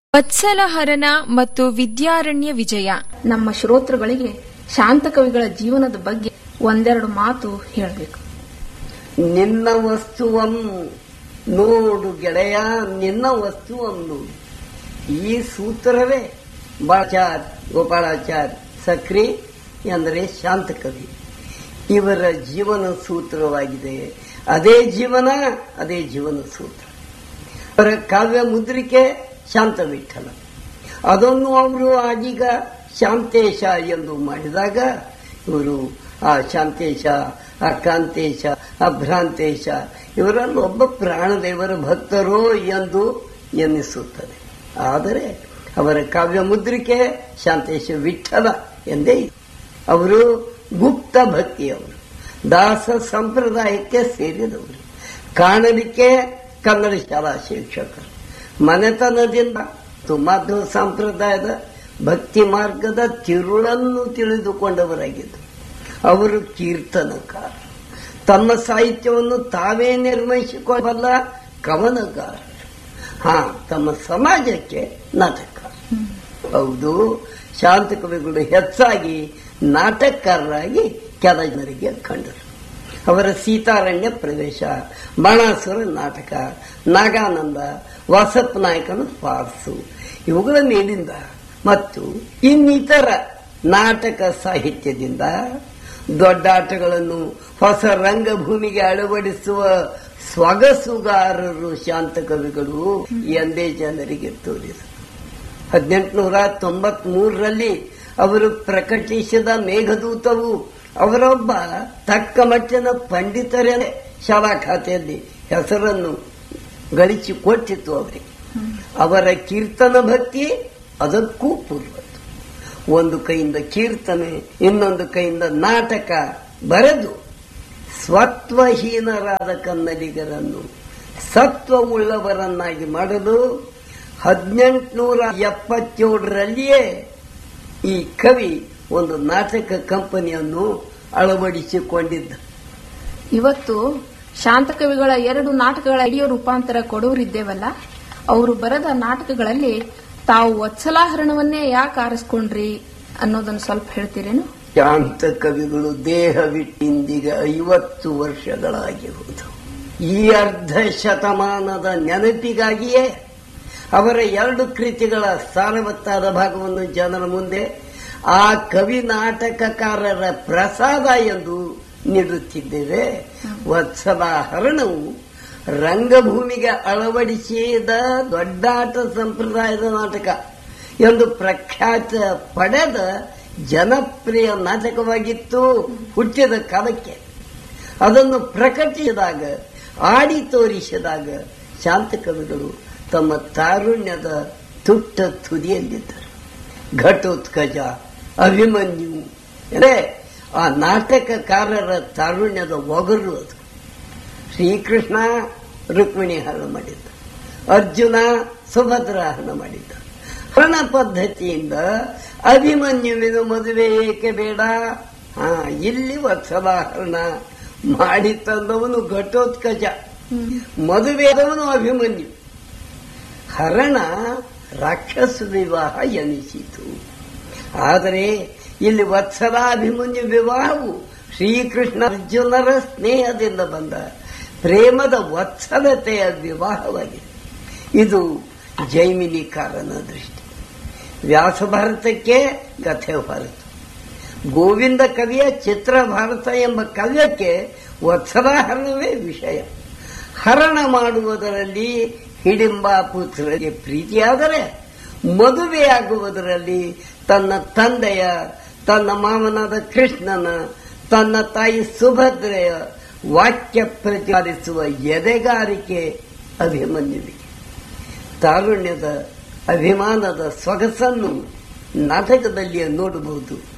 ವತ್ಸಲಹರನ ಮತ್ತು ವಿದ್ಯಾರಣ್ಯ ವಿಜಯ ನಮ್ಮ ಶ್ರೋತೃಗಳಿಗೆ ಶಾಂತ ಕವಿಗಳ ಜೀವನದ ಬಗ್ಗೆ ಒಂದೆರಡು ಮಾತು ಹೇಳಬೇಕು ನಿನ್ನ ವಸ್ತುವನ್ನು ನೋಡು ಗೆಳೆಯ ನಿನ್ನ ವಸ್ತುವನ್ನು ಈ ಸೂತ್ರವೇ ಬಾಚಾರ್ ಗೋಪಾಲಾಚಾರ್ ಸಕ್ರಿ ಅಂದರೆ ಶಾಂತ ಕವಿ ಇವರ ಜೀವನ ಸೂತ್ರವಾಗಿದೆ ಅದೇ ಜೀವನ ಅದೇ ಜೀವನ ಸೂತ್ರ ಅವರ ಕಾವ್ಯ ಮುದ್ರಿಕೆ ಶಾಂತ ವಿಠಲ ಅದನ್ನು ಅವರು ಆಗೀಗ ಶಾಂತೇಶ ಎಂದು ಮಾಡಿದಾಗ ಇವರು ಆ ಶಾಂತೇಶ ಆ ಕಾಂತೇಶ ಆ ಭ್ರಾಂತೇಶ ಇವರಲ್ಲಿ ಒಬ್ಬ ಪ್ರಾಣದೇವರ ಭಕ್ತರೋ ಎಂದು ಎನ್ನಿಸುತ್ತದೆ ಆದರೆ ಅವರ ಕಾವ್ಯ ಮುದ್ರಿಕೆ ಶಾಂತೇಶ ವಿಠಲ ಎಂದೇ ಇದೆ. ಅವರು ಗುಪ್ತ ಭಕ್ತಿಯವರು ದಾಸ ಸಂಪ್ರದಾಯಕ್ಕೆ ಸೇರಿದವರು ಕಾಣಲಿಕ್ಕೆ ಕನ್ನಡ ಶಾಲಾ ಶಿಕ್ಷಕರು ಮನೆತನದಿಂದ ಮಾಧವ ಸಂಪ್ರದಾಯದ ಭಕ್ತಿ ಮಾರ್ಗದ ತಿರುಳನ್ನು ತಿಳಿದುಕೊಂಡವರಾಗಿದ್ದರು ಅವರು ಕೀರ್ತನಕಾರ ತಮ್ಮ ಸಾಹಿತ್ಯವನ್ನು ತಾವೇ ನಿರ್ವಹಿಸಿಕೊಳ್ಳಬಲ್ಲ ಕವನಗಾರರು ಹಾ ತಮ್ಮ ಸಮಾಜಕ್ಕೆ ನಾಟಕಕಾರ ಹೌದು ಶಾಂತ ಕವಿಗಳು ಹೆಚ್ಚಾಗಿ ನಾಟಕಕಾರರಾಗಿ ಕೆಲ ಜನರಿಗೆ ಕಂಡರು ಅವರ ಸೀತಾರಣ್ಯ ಪ್ರವೇಶ ಬಾಣಾಸುರ ನಾಟಕ ನಾಗಾನಂದ ವಾಸಪ್ಪ ನಾಯಕನ ಫಾರ್ಸು ಇವುಗಳ ಮೇಲಿಂದ ಮತ್ತು ಇನ್ನಿತರ ನಾಟಕ ಸಾಹಿತ್ಯದಿಂದ ದೊಡ್ಡಾಟಗಳನ್ನು ಹೊಸ ರಂಗಭೂಮಿಗೆ ಅಳವಡಿಸುವ ಸ್ವಗಸುಗಾರರು ಶಾಂತ ಕವಿಗಳು ಎಂದೇ ಜನರಿಗೆ ತೋರಿದರು ಹದಿನೆಂಟುನೂರ ತೊಂಬತ್ ಮೂರರಲ್ಲಿ ಅವರು ಪ್ರಕಟಿಸಿದ ಮೇಘದೂತವು ಅವರೊಬ್ಬ ತಕ್ಕ ಮಟ್ಟಿನ ಪಂಡಿತರೇ ಶಾಲಾ ಖಾತೆಯಲ್ಲಿ ಹೆಸರನ್ನು ಗಳಿಸಿಕೊಟ್ಟಿತ್ತು ಅವರಿಗೆ ಅವರ ಕೀರ್ತನ ಭಕ್ತಿ ಅದಕ್ಕೂ ಪೂರ್ವದ್ದು ಒಂದು ಕೈಯಿಂದ ಕೀರ್ತನೆ ಇನ್ನೊಂದು ಕೈಯಿಂದ ನಾಟಕ ಬರೆದು ಸ್ವತ್ವಹೀನರಾದ ಕನ್ನಡಿಗರನ್ನು ಸತ್ವವುಳ್ಳವರನ್ನಾಗಿ ಮಾಡಲು ಹದಿನೆಂಟುನೂರ ಎಪ್ಪತ್ತೇಳರಲ್ಲಿಯೇ ಈ ಕವಿ ಒಂದು ನಾಟಕ ಕಂಪನಿಯನ್ನು ಅಳವಡಿಸಿಕೊಂಡಿದ್ದ ಇವತ್ತು ಶಾಂತ ಕವಿಗಳ ಎರಡು ನಾಟಕಗಳ ಆಡಿಯೋ ರೂಪಾಂತರ ಕೊಡೋರಿದ್ದೇವಲ್ಲ ಅವರು ಬರೆದ ನಾಟಕಗಳಲ್ಲಿ ತಾವು ವತ್ಸಲಾಹರಣವನ್ನೇ ಯಾಕೆ ಆರಿಸ್ಕೊಂಡ್ರಿ ಅನ್ನೋದನ್ನು ಸ್ವಲ್ಪ ಹೇಳ್ತೀರೇನು ಶಾಂತ ಕವಿಗಳು ದೇಹವಿಟ್ಟಿಂದಿಗೆ ಐವತ್ತು ವರ್ಷಗಳಾಗಿರುವುದು ಈ ಅರ್ಧ ಶತಮಾನದ ನೆನಪಿಗಾಗಿಯೇ ಅವರ ಎರಡು ಕೃತಿಗಳ ಸಾರವತ್ತಾದ ಭಾಗವನ್ನು ಜನರ ಮುಂದೆ ಆ ಕವಿ ನಾಟಕಕಾರರ ಪ್ರಸಾದ ಎಂದು ನೀಡುತ್ತಿದ್ದೇವೆ ವತ್ಸಲಾಹರಣವು ರಂಗಭೂಮಿಗೆ ಅಳವಡಿಸಿದ ದೊಡ್ಡಾಟ ಸಂಪ್ರದಾಯದ ನಾಟಕ ಎಂದು ಪ್ರಖ್ಯಾತ ಪಡೆದ ಜನಪ್ರಿಯ ನಾಟಕವಾಗಿತ್ತು ಹುಟ್ಟಿದ ಕಾಲಕ್ಕೆ ಅದನ್ನು ಪ್ರಕಟಿಸಿದಾಗ ಆಡಿ ತೋರಿಸಿದಾಗ ಶಾಂತ ಕವಿಗಳು ತಮ್ಮ ತಾರುಣ್ಯದ ತುಟ್ಟ ತುದಿಯಲ್ಲಿದ್ದರು ಘಟೋತ್ಕಜ ಅಭಿಮನ್ಯು ಅಂದರೆ ಆ ನಾಟಕಕಾರರ ತಾರುಣ್ಯದ ಒಗರು ಅದು ಶ್ರೀಕೃಷ್ಣ ರುಕ್ಮಿಣಿ ಹರಣ ಮಾಡಿದ್ದ ಅರ್ಜುನ ಸುಭದ್ರ ಹರಣ ಮಾಡಿದ್ದ ಹರಣ ಪದ್ಧತಿಯಿಂದ ಅಭಿಮನ್ಯುವಿನ ಮದುವೆ ಏಕೆ ಬೇಡ ಹಾ ಇಲ್ಲಿ ವತ್ಸಲಾಹರಣ ಮಾಡಿ ತಂದವನು ಘಟೋತ್ಕಜ ಮದುವೆದವನು ಅಭಿಮನ್ಯು ಹರಣ ರಾಕ್ಷಸ ವಿವಾಹ ಎನಿಸಿತು ಆದರೆ ಇಲ್ಲಿ ವತ್ಸಲಾಭಿಮನ್ಯು ವಿವಾಹವು ಶ್ರೀಕೃಷ್ಣ ಅರ್ಜುನರ ಸ್ನೇಹದಿಂದ ಬಂದ ಪ್ರೇಮದ ವತ್ಸಲತೆಯ ವಿವಾಹವಾಗಿದೆ ಇದು ಜೈಮಿನಿಕಾರನ ದೃಷ್ಟಿ ವ್ಯಾಸ ಭಾರತಕ್ಕೆ ಕಥೆ ಭಾರತ ಗೋವಿಂದ ಕವಿಯ ಚಿತ್ರ ಭಾರತ ಎಂಬ ಕಾವ್ಯಕ್ಕೆ ವತ್ಸಲಾಹರಣವೇ ವಿಷಯ ಹರಣ ಮಾಡುವುದರಲ್ಲಿ ಹಿಡಿಂಬ ಪುತ್ರರಿಗೆ ಪ್ರೀತಿಯಾದರೆ ಮದುವೆಯಾಗುವುದರಲ್ಲಿ ತನ್ನ ತಂದೆಯ ತನ್ನ ಮಾವನಾದ ಕೃಷ್ಣನ ತನ್ನ ತಾಯಿ ಸುಭದ್ರೆಯ ವಾಕ್ಯ ಪ್ರತಿಪಾದಿಸುವ ಎದೆಗಾರಿಕೆ ಅಭಿಮನ್ಯುವಿಗೆ ತಾರುಣ್ಯದ ಅಭಿಮಾನದ ಸೊಗಸನ್ನು ನಾಟಕದಲ್ಲಿ ನೋಡಬಹುದು